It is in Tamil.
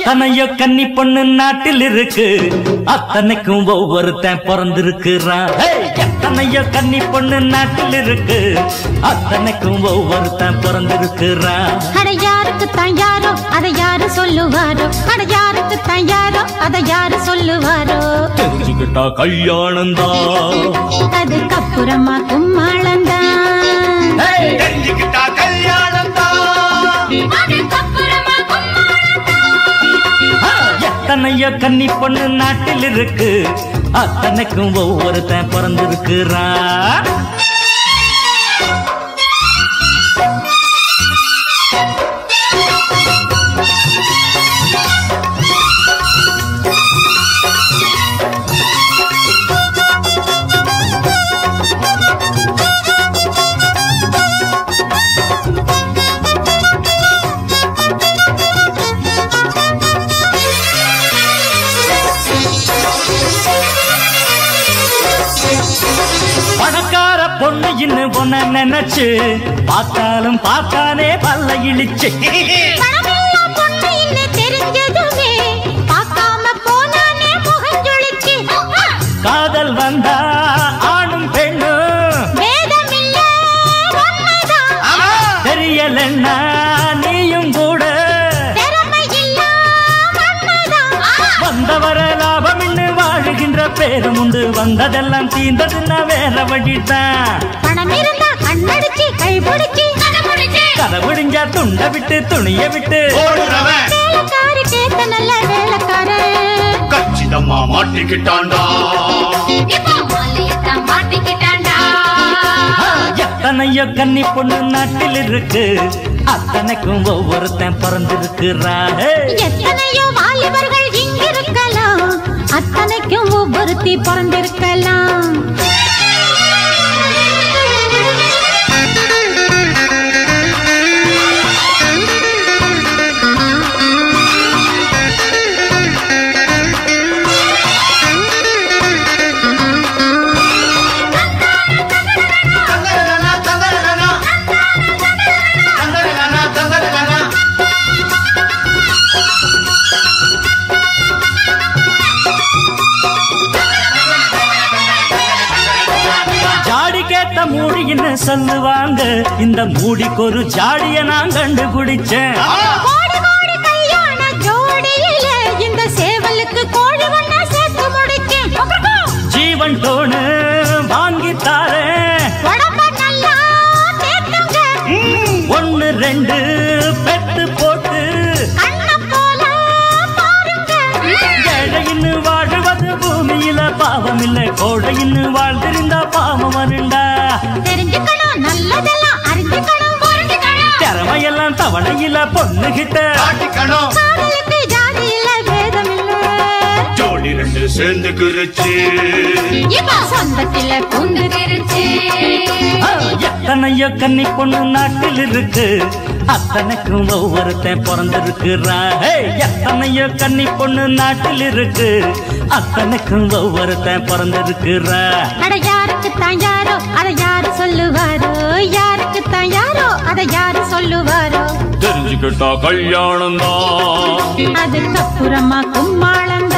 எத்தனையோ கன்னி பொண்ணு நாட்டில் இருக்கு அத்தனைக்கும் ஒவ்வொருத்தன் பிறந்திருக்கிறான் ஏய், எத்தனையோ கன்னி பொண்ணு நாட்டில் இருக்கு அத்தனைக்கும் ஒவ்வொருத்தன் பிறந்திருக்கிறான் அட யாருக்கு தான் யாரோ அதை யாரு சொல்லுவாரோ அட யாருக்கு தான் யாரோ அதை யாரு சொல்லுவாரோ தெரிஞ்சுக்கிட்டா கல்யாணம் தான் அதுக்கப்புறமா கும்மாளந்தான் தெரிஞ்சுக்கிட்டா கல்யாணம் தான் எத்தனையோ கன்னி பொண்ணு நாட்டில் இருக்கு அத்தனைக்கும் ஒவ்வொருத்தன் பிறந்திருக்கிறான் பணக்கார பொண்ணு இன்னும் பொண்ண நினைச்சு பார்த்தாலும் பார்த்தானே பல்ல இழிச்சு பணமில்லா பொண்ணு இல்லை தெரிஞ்சதுமே பார்க்காம போனானே முகஞ்சொலிச்சு காதல் வந்தா ஆணும் பெண்ணும் வேதமில்ல உண்மைதான் ஆமா தெரியலன்னா நீயும் கூட திறமை இல்ல உண்மைதான் வந்தவர லாபம் வாழுகின்ற பேரும் உண்டு வந்ததெல்லாம் தீந்ததுன்னா வேற வழிதான் பணம் இருந்தா கண்ணடிச்சு கை பிடிச்சு கதை முடிஞ்சா துண்ட விட்டு துணிய விட்டு ஓடுறவன் வேலைக்காரி கேட்ட நல்ல வேலைக்காரன் கச்சிதமா மாட்டிக்கிட்டான்டா ஆ, எத்தனையோ கன்னி பொண்ணு நாட்டில் இருக்கு அத்தனைக்கும் ஒவ்வொருத்தன் பிறந்திருக்கிறாரே எத்தனையோ வாலிபர்கள் இங்கிருக்கலாம் அத்தனைக்கும் ஒவ்வொருத்தி பிறந்திருக்கலாம் தங்கரனா தங்கரனா தங்கரனா தங்கரனா ஜாடி கேட்ட மூடின்னு சொல்லுவாங்க இந்த மூடிக்கு ஒரு ஜாடிய நான் கண்டுபிடிச்சேன் கோடி கோடி கல்யாண ஜோடியில இந்த சேவலுக்கு கோழி ஒண்ணா சேர்த்து முடிக்கேன் ஜீவன் டோனு வாங்கி தாரேன் உடம்ப நல்லா தேத்துங்க ஒன்னு ரெண்டு பெத்து போட்டு கண்ண போல பாருங்க ஏழையின்னு வாழுவது பூமியில பாவம் இல்ல கோழையின்னு வாழ்ந்திருந்தா பாவம் வருண்டா தெரிஞ்சுக்கணும் நல்லதெல்லாம் அறிஞ்சுக்கணும் புரிஞ்சுக்கணும் திறமையெல்லாம் தவணையில பொண்ணுகிட்ட காட்டிக்கணும் காதலுக்கு ஜாதி இல்ல வேதம் இல்ல ஜோடி ரெண்டு சேர்ந்துக்கிருச்சு இப்ப சொந்தத்தில பூந்து தெரிச்சு ஆ, எத்தனையோ கன்னி பொண்ணு நாட்டில் இருக்கு அத்தனைக்கும் ஒவ்வொருத்தன் பிறந்திருக்கிறா ஏய், எத்தனையோ கன்னி பொண்ணு நாட்டில் இருக்கு அத்தனைக்கும் ஒவ்வொருத்தன் பிறந்திருக்கிறா அட யாருக்கு தான் யாரோ அத யாரு சொல்லுவாரோ யாருக்கு தான் யாரோ அத யாரு சொல்லுவாரோ தெரிஞ்சுக்கிட்டா கல்யாணம் தான் அதுக்கப்புறமா கும்மாளம்